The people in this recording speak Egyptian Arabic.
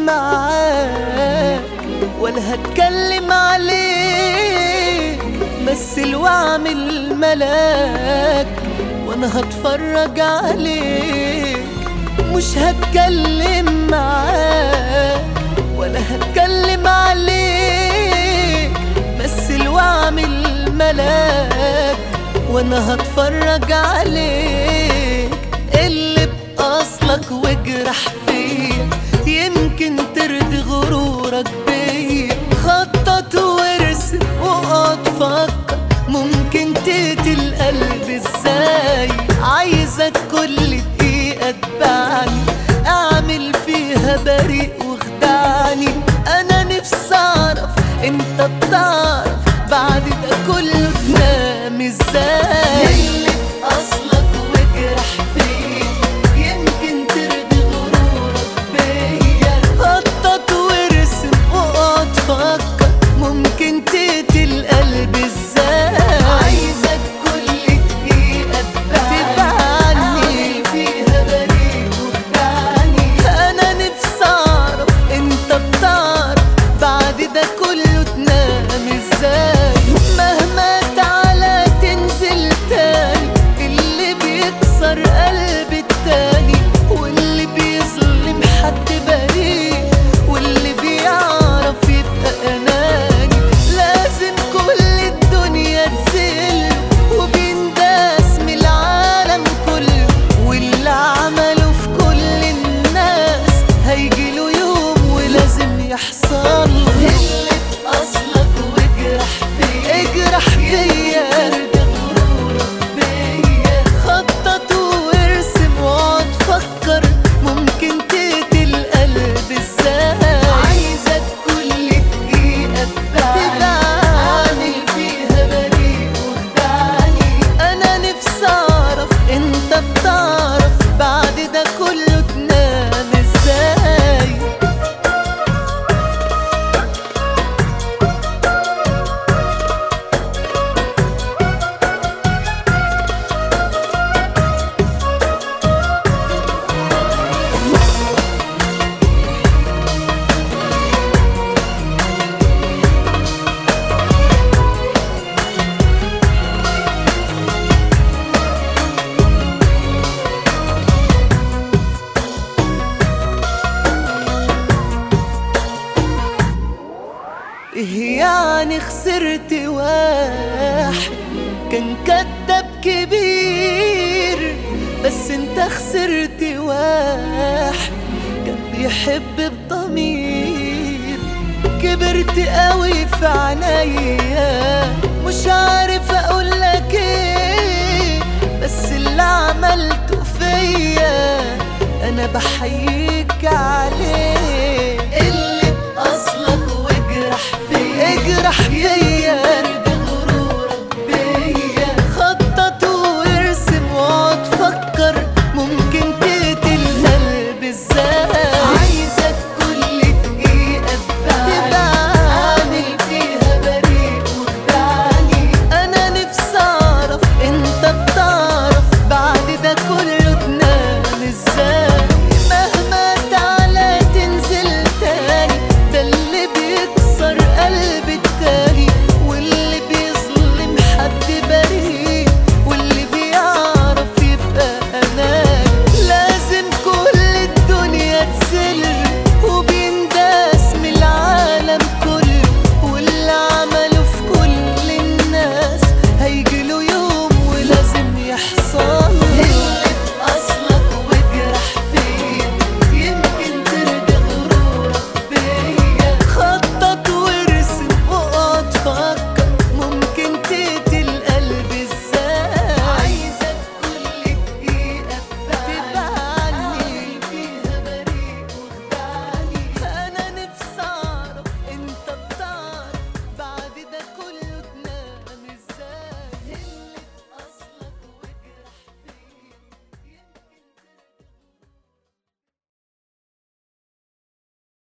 معاك ولا هتكلم عليك مثل واعمل ملاك وانا هتفرج عليك مش هتكلم معاك ولا هتكلم عليك مثل واعمل ملاك وانا هتفرج عليك اللي باصلك واجرح فيا يمكن ترضي غرورك بيا خطط وارسم واقعد فكر ممكن تقتل قلبي ازاي عايزك كل دقيقة تبعني اعمل فيها بريء واخدعني انا نفسي اعرف انت بتعرف بعد ده كله تنام ازاي اللي اصلك واجرح فيا يمكن ترضي غرورك بيا خطط وارسم واقعد فكر ممكن تقتل قلبي ازاي عايزك كل دقيقة تبعني فيها بريء وخدعني انا نفسي اعرف انت بتعرف بعد ده كله تنام ازاي مهما تعالى تنزل تاني اللي بيكسر قلب التاني واللي بيظلم حد بريء واللي بيعرف يبقى اناني لازم كل الدنيا تزل وبينداس من العالم كله واللي عمله في كل الناس هيجيله يوم ولازم يحصل اللي اصلك واجرح فيا اجرح فيا خطط وارسم واقعد فكر ممكن تقتل قلب ازاي عايزك كل دقيقة تبعني فيها بريء وخدعني انا نفسي اعرف انت بتعرف بعد ده كله تنام ازاي إيه يعني خسرت واحد كان كداب كبير بس انت خسرت واحد كان بيحب بضمير كبرت قوي في عينيا مش عارف اقولك ايه بس اللي عملته فيا انا بحيي